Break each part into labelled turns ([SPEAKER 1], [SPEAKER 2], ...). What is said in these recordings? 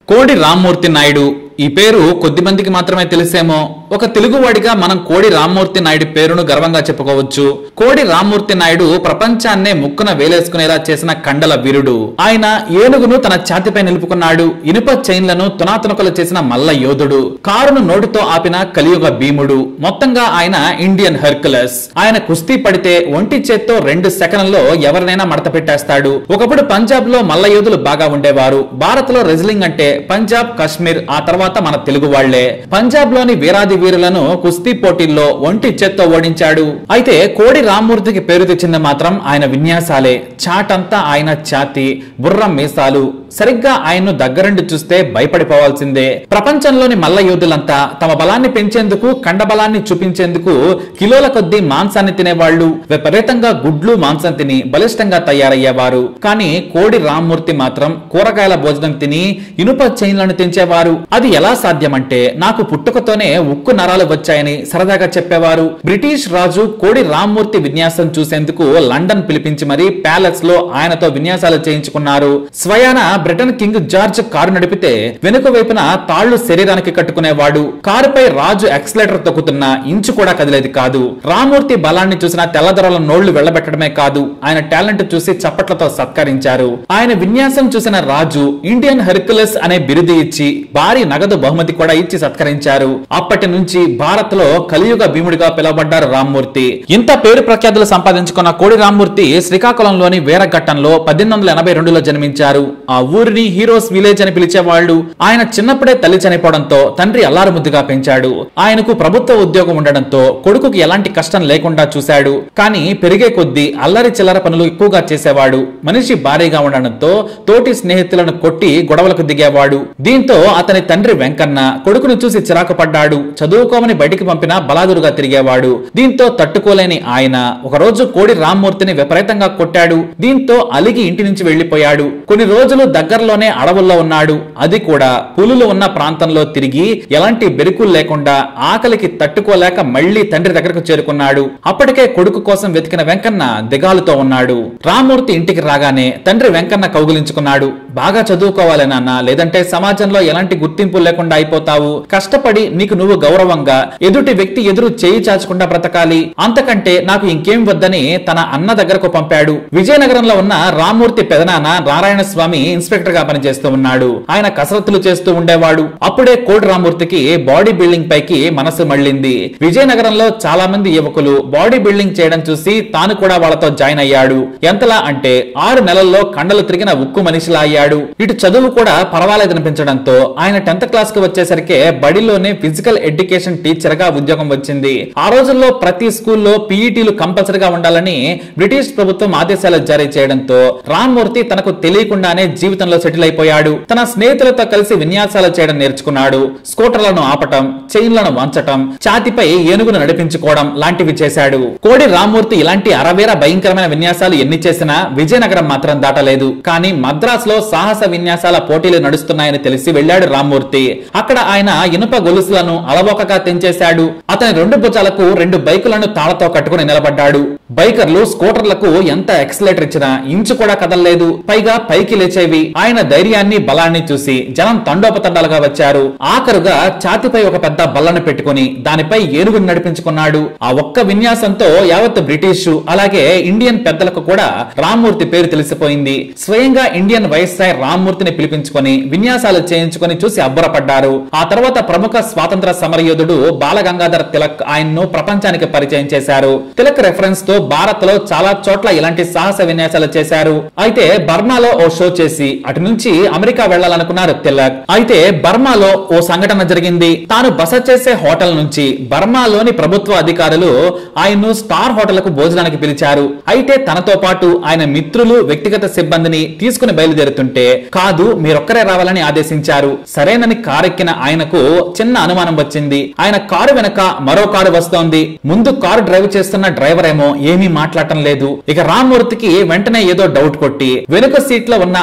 [SPEAKER 1] కోడి రామ్మూర్తి నాయుడు ఈ పేరు కొద్ది మందికి మాత్రమే తెలిసేమో ఒక తెలుగువాడిగా మనం కోడి రామ్మూర్తి నాయుడు పేరును గర్వంగా చెప్పుకోవచ్చు కోడి రామ్మూర్తి నాయుడు ప్రపంచాన్నే ముక్కున వేలేసుకునేలా చేసిన కండల వీరుడు ఆయన ఏనుగును తన ఛాతిపై నిలుపుకున్నాడు ఇనుప చైన్లను తునాతునకలు చేసిన మల్ల యోధుడు కారును నోటితో ఆపిన కలియుగ భీముడు మొత్తంగా ఆయన ఇండియన్ హెర్కులస్ ఆయన కుస్తీ పడితే ఒంటి చేత్తో రెండు సెకండ్లలో ఎవరినైనా మడత పెట్టేస్తాడు ఒకప్పుడు పంజాబ్ లో మల్ల యోధులు బాగా ఉండేవారు భారత్ లో రెజ్లింగ్ అంటే పంజాబ్ కాశ్మీర్ ఆ తర్వాత మన తెలుగు వాళ్లే పంజాబ్ లోని వీరాది వీరులను కుస్తీ పోటీల్లో ఒంటి చేత్తో ఓడించాడు అయితే కోడి రామ్మూర్తికి పేరు తెచ్చింది మాత్రం ఆయన విన్యాసాలే చాటంతా ఆయన ఛాతి బుర్రం మీసాలు సరిగ్గా ఆయన్ను దగ్గరుండి చూస్తే భయపడిపోవాల్సిందే ప్రపంచంలోని మల్ల యోధులంతా తమ బలాన్ని పెంచేందుకు కండబలాన్ని చూపించేందుకు కిలోల కొద్దీ మాంసాన్ని తినేవాళ్లు విపరీతంగా గుడ్లు మాంసం తిని బలిష్టంగా తయారయ్యేవారు కానీ కోడి రామ్మూర్తి మాత్రం కూరగాయల భోజనం తిని ఇనుప చైన్లను తెంచేవారు అది ఎలా సాధ్యమంటే నాకు పుట్టుకతోనే ఉక్కు నరాలు వచ్చాయని సరదాగా చెప్పేవారు బ్రిటిష్ రాజు కోడి రామ్మూర్తి విన్యాసం చూసేందుకు లండన్ పిలిపించి మరీ ప్యాలెస్ లో ఆయనతో విన్యాసాలు చేయించుకున్నారు స్వయాన బ్రిటన్ కింగ్ జార్జ్ కారు నడిపితే వెనుక వైపున తాళ్లు శరీరానికి కట్టుకునేవాడు కారుపై రాజు ఎక్సలేటర్ తొక్కుతున్న ఇంచు కూడా కదిలేది కాదు రామ్మూర్తి బలాన్ని చూసిన తెల్లదొరల నోళ్లు వెళ్లబెట్టడమే కాదు ఆయన టాలెంట్ చూసి చప్పట్లతో సత్కరించారు ఆయన విన్యాసం చూసిన రాజు ఇండియన్ హెర్కులస్ అనే బిరుదు ఇచ్చి భారీ నగదు బహుమతి కూడా ఇచ్చి సత్కరించారు అప్పటి నుంచి భారత్ లో కలియుగ భీముడిగా పిలువబడ్డారు రామ్మూర్తి ఇంత పేరు ప్రఖ్యాతులు సంపాదించుకున్న కోడి రామ్మూర్తి శ్రీకాకుళంలోని వీరఘట్టంలో పద్దెనిమిది వందల ఎనభై రెండులో జన్మించారు ఆ ఊరిని హీరోస్ విలేజ్ అని పిలిచేవాళ్లు ఆయన చిన్నప్పుడే తల్లి చనిపోవడంతో తండ్రి అల్లారు ముద్దుగా పెంచాడు ఆయనకు ప్రభుత్వ ఉద్యోగం ఉండడంతో కొడుకుకి ఎలాంటి కష్టం లేకుండా చూశాడు కానీ పెరిగే కొద్దీ అల్లరి చిల్లర పనులు ఎక్కువగా చేసేవాడు మనిషి భారీగా ఉండడంతో తోటి స్నేహితులను కొట్టి గొడవలకు దిగేవాడు దీంతో అతని తండ్రి వెంకన్న కొడుకును చూసి చిరాకు పడ్డాడు చదువుకోమని బయటికి పంపిన బలాదురుగా తిరిగేవాడు దీంతో తట్టుకోలేని ఆయన ఒకరోజు కోడి రామ్మూర్తిని విపరీతంగా కొట్టాడు దీంతో అలిగి ఇంటి నుంచి వెళ్లిపోయాడు కొన్ని రోజులు దగ్గరలోనే అడవుల్లో ఉన్నాడు అది కూడా పులులు ఉన్న ప్రాంతంలో తిరిగి ఎలాంటి బెరుకులు లేకుండా ఆకలికి తట్టుకోలేక మళ్లీ తండ్రి దగ్గరకు చేరుకున్నాడు అప్పటికే కొడుకు కోసం వెతికిన వెంకన్న దిగాలుతో ఉన్నాడు రామ్మూర్తి ఇంటికి రాగానే తండ్రి వెంకన్న కౌగులించుకున్నాడు బాగా చదువుకోవాలి నాన్న లేదంటే సమాజంలో ఎలాంటి గుర్తింపు లేకుండా అయిపోతావు కష్టపడి నీకు నువ్వు గౌరవంగా ఎదుటి వ్యక్తి ఎదురు చేయి చాచకుండా బ్రతకాలి అంతకంటే నాకు ఇంకేం వద్దని తన అన్న దగ్గరకు పంపాడు విజయనగరంలో ఉన్న రామ్మూర్తి పెదనాన్న నారాయణ స్వామి ఇన్స్పెక్టర్ గా పనిచేస్తూ ఉన్నాడు ఆయన కసరత్తులు చేస్తూ ఉండేవాడు అప్పుడే కోడి రామ్మూర్తికి బాడీ బిల్డింగ్ పైకి మనసు మళ్ళింది విజయనగరంలో చాలా మంది యువకులు బాడీ బిల్డింగ్ చేయడం చూసి తాను కూడా వాళ్ళతో జాయిన్ అయ్యాడు ఎంతలా అంటే ఆరు నెలల్లో కండలు తిరిగిన ఉక్కు మనిషిలా అయ్యాడు ఇటు చదువు కూడా పర్వాలేదనిపించడంతో ఆయన టెన్త్ క్లాస్ కు వచ్చేసరికి బడిలోనే ఫిజికల్ ఎడ్యుకేషన్ టీచర్ గా ఉద్యోగం వచ్చింది ఆ రోజుల్లో ప్రతి స్కూల్లో పీఈటీలు కంపల్సరీగా ఉండాలని బ్రిటిష్ ప్రభుత్వం ఆదేశాలు జారీ చేయడంతో రామ్మూర్తి తనకు తెలియకుండానే జీవితంలో సెటిల్ అయిపోయాడు తన స్నేహితులతో కలిసి విన్యాసాలు చేయడం నేర్చుకున్నాడు స్కూటర్లను ఆపటం చైన్లను వంచటం ఛాతిపై ఏనుగును నడిపించుకోవడం లాంటివి చేశాడు కోడి రామ్మూర్తి ఇలాంటి అరవేర భయంకరమైన విన్యాసాలు ఎన్ని చేసినా విజయనగరం మాత్రం దాటలేదు కానీ మద్రాస్ లో సాహస విన్యాసాల పోటీలు నడుస్తున్నాయని తెలిసి వెళ్ళాడు రామ్మూర్తి అక్కడ ఆయన ఇనుప గొలుసులను అలవోకగా తెంచేశాడు అతని రెండు భుజాలకు రెండు బైకులను తాళతో కట్టుకుని నిలబడ్డాడు బైకర్లు స్కూటర్లకు ఎంత ఎక్సలేటర్ ఇచ్చినా ఇంచు కూడా కదలలేదు పైగా పైకి లేచేవి ఆయన ధైర్యాన్ని బలాన్ని చూసి జనం తండోపతండాలుగా వచ్చారు ఆఖరుగా ఛాతిపై ఒక పెద్ద బల్లను పెట్టుకుని దానిపై ఏనుగుని నడిపించుకున్నాడు ఆ ఒక్క విన్యాసంతో యావత్ బ్రిటిషు అలాగే ఇండియన్ పెద్దలకు కూడా రామ్మూర్తి పేరు తెలిసిపోయింది స్వయంగా ఇండియన్ వైస్రాయ్ రామ్మూర్తిని పిలిపించుకొని విన్యాసాలు చేయించుకొని చూసి అబ్బురపడ్డారు ఆ తర్వాత ప్రముఖ స్వాతంత్ర సమరయోధుడు బాలగంగాధర్ తిలక్ ఆయన్ను ప్రపంచానికి పరిచయం చేశారు తిలక్ రెఫరెన్స్ తో భారత్ లో చాలా చోట్ల ఇలాంటి సాహస విన్యాసాలు చేశారు అయితే బర్మాలో ఓ షో చేసి అటు నుంచి అమెరికా వెళ్లాలనుకున్నారు తిలక్ అయితే బర్మాలో ఓ సంఘటన జరిగింది తాను బస చేసే హోటల్ నుంచి బర్మాలోని ప్రభుత్వ అధికారులు ఆయన్ను స్టార్ హోటల్ కు భోజనానికి పిలిచారు అయితే తనతో పాటు ఆయన మిత్రులు వ్యక్తిగత సిబ్బందిని తీసుకుని బయలుదేరుతుంటే కాదు మీరొక్కరే రావాలని ఆదేశించారు సరేనని కారెక్కిన ఆయనకు చిన్న అనుమానం వచ్చింది ఆయన కారు వెనక మరో కారు వస్తోంది ముందు కారు డ్రైవ్ చేస్తున్న డ్రైవర్ ఏమో ఏమీ మాట్లాడటం లేదు ఇక రామ్మూర్తికి వెంటనే ఏదో డౌట్ కొట్టి వెనుక సీట్ లో ఉన్న ఆయన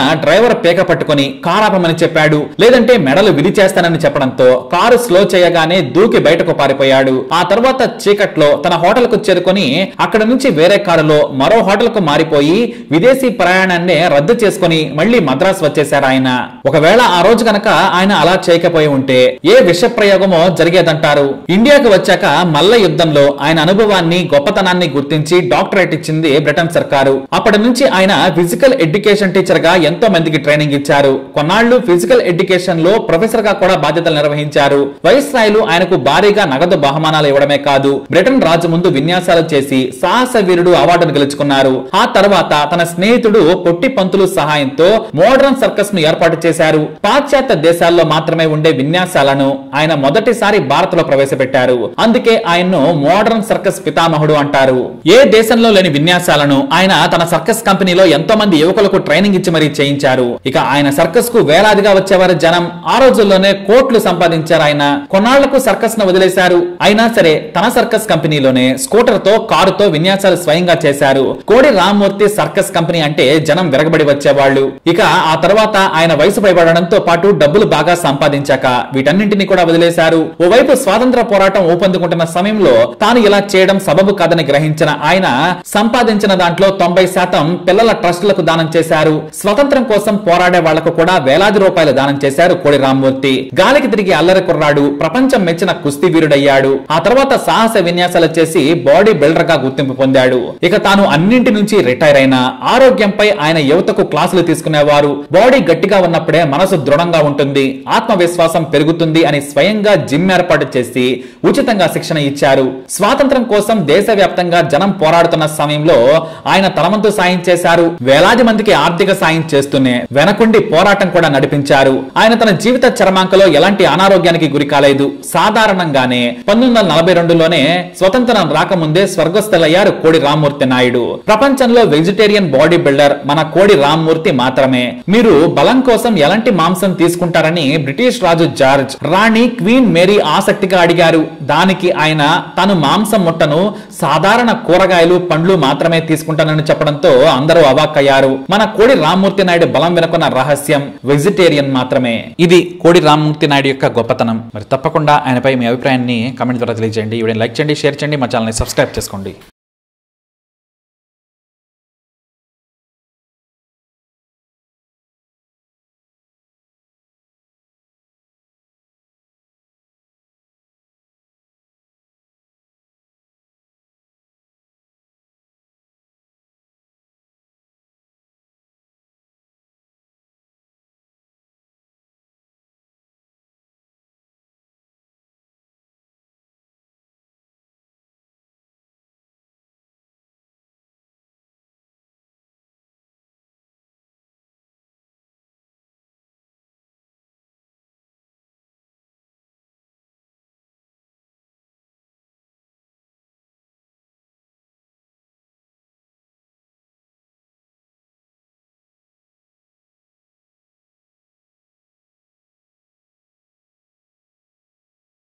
[SPEAKER 1] డ్రైవర్ పేక పట్టుకొని కారు ఆపమని చెప్పాడు లేదంటే మెడలు విరిచేస్తానని చెప్పడంతో కారు స్లో చేయగానే దూకి బయటకు పారిపోయాడు ఆ తర్వాత చీకట్లో తన హోటల్ కు చేరుకొని అక్కడ నుంచి వేరే కారులో మరో హోటల్ కు మారిపోయి విదేశీ ప్రయాణాన్ని రద్దు చేసుకొని మళ్ళీ మద్రాసు వచ్చేశారు ఆయన ఒకవేళ ఆ రోజు కనుక ఆయన అలా చేయకపోయి ఉంటే ఏ విష ప్రయోగమో జరిగేదంటారు ఇండియాకు వచ్చాక మల్ల యుద్ధంలో ఆయన అనుభవాన్ని గొప్పతనాన్ని గుర్తించి డాక్టరేట్ ఇచ్చింది బ్రిటన్ సర్కారు అప్పటి నుంచి ఆయన ఫిజికల్ ఎడ్యుకేషన్ టీచర్ గా ఎంతో మందికి ట్రైనింగ్ ఇచ్చారు కొన్నాళ్లు ఫిజికల్ ఎడ్యుకేషన్ లో ప్రొఫెసర్ గా కూడా బాధ్యతలు నిర్వహించారు వైస్రాయలు ఆయనకు భారీగా నగదు బహుమానాలు ఇవ్వడమే కాదు బ్రిటన్ రాజు ముందు విన్యాసాలు చేసి సాహస వీరుడు అవార్డును గెలుచుకున్నారు ఆ తర్వాత తన స్నేహితుడు పొట్టి పంతులు సహాయంతో మోడర్న్ సర్కస్ ను ఏర్పాటు చేశారు పాశ్చాత్య దేశాల్లో మాత్రమే ఉండే విన్యాసాలను ఆయన మొదటిసారి భారత్ లో ప్రవేశపెట్టారు అందుకే ఆయన్ను మోడర్న్ సర్కస్ పితామహుడు అంటారు ఏ దేశంలో లేని విన్యాసాలను ఆయన తన సర్కస్ కంపెనీలో ఎంతో మంది యువకులకు ట్రైనింగ్ ఇచ్చి మరీ చేయించారు ఇక ఆయన సర్కస్ కు వేలాదిగా వచ్చేవారు జనం ఆ రోజుల్లోనే కోట్లు సంపాదించారు ఆయన కొన్నాళ్లకు సర్కస్ ను వదిలేశారు అయినా సరే తన సర్కస్ కంపెనీలోనే స్కూటర్ తో కారుతో విన్యాసాలు స్వయంగా చేశారు కోడి రామ్మూర్తి సర్కస్ కంపెనీ అంటే జనం విరగబడి వచ్చేవాళ్ళు ఇక ఆ తర్వాత ఆయన వయసు పైబడడంతో పాటు డబ్బులు బాగా సంపాదించాక వీటన్నింటినీ కూడా వదిలేశారు ఓవైపు స్వాతంత్ర పోరాటం ఊపందుకుంటున్న సమయంలో తాను ఇలా చేయడం సబబు కాదని గ్రహించిన ఆయన సంపాదించిన దాంట్లో తొంభై శాతం పిల్లల ట్రస్టులకు దానం చేశారు స్వతంత్రం కోసం పోరాడే వాళ్లకు కూడా వేలాది రూపాయలు దానం చేశారు కోడి రామ్మూర్తి గాలికి తిరిగి అల్లరి కుర్రాడు ప్రపంచం మెచ్చిన కుస్తీ వీరుడయ్యాడు ఆ తర్వాత సాహస విన్యాసాలు చేసి బాడీ బిల్డర్ గా గుర్తింపు పొందాడు ఇక తాను అన్నింటి నుంచి రిటైర్ అయిన ఆరోగ్యంపై ఆయన యువతకు క్లాసులు తీసుకునేవారు బాడీ గట్టిగా ఉన్నప్పుడే మనసు దృఢంగా ఉంటుంది ఆత్మవిశ్వాసం పెరుగుతుంది అని స్వయంగా జిమ్ ఏర్పాటు చేసి ఉచితంగా శిక్షణ ఇచ్చారు స్వాతంత్రం కోసం దేశవ్యాప్తంగా జనం పోరాడుతున్న సమయంలో ఆయన తలవంతు సాయం చేశారు వేలాది మందికి ఆర్థిక సాయం చేస్తూనే వెనకుండి పోరాటం కూడా నడిపించారు ఆయన తన జీవిత చరమాంకలో ఎలాంటి అనారోగ్యానికి గురి కాలేదు సాధారణంగానే పంతొమ్మిది వందల నలభై రెండులోనే స్వతంత్రం రాకముందే స్వర్గస్థులయ్యారు కోడి రామ్మూర్తి నాయుడు ప్రపంచంలో వెజిటేరియన్ బాడీ బిల్డర్ మన కోడి రామ్మూర్తి మాత్రమే మీరు బలం కోసం ఎలాంటి మాంసం తీసుకుంటారని బ్రిటిష్ రాజు జార్జ్ రాణి క్వీన్ మేరీ ఆసక్తిగా అడిగారు దానికి ఆయన తాను మాంసం ముట్టను సాధారణ కూరగాయలు పండ్లు మాత్రమే తీసుకుంటానని చెప్పడంతో అందరూ అవాక్కయ్యారు మన కోడి రామ్మూర్తి నాయుడు బలం వెనుకున్న రహస్యం వెజిటేరియన్ మాత్రమే ఇది కోడి రామ్మూర్తి నాయుడు యొక్క గొప్పతనం మరి తప్పకుండా ఆయనపై మీ అభిప్రాయాన్ని కామెంట్ ద్వారా తెలియజేయండి వీడియో లైక్ చేయండి షేర్ చేయండి మా ఛానల్ని సబ్స్క్రైబ్ చేసుకోండి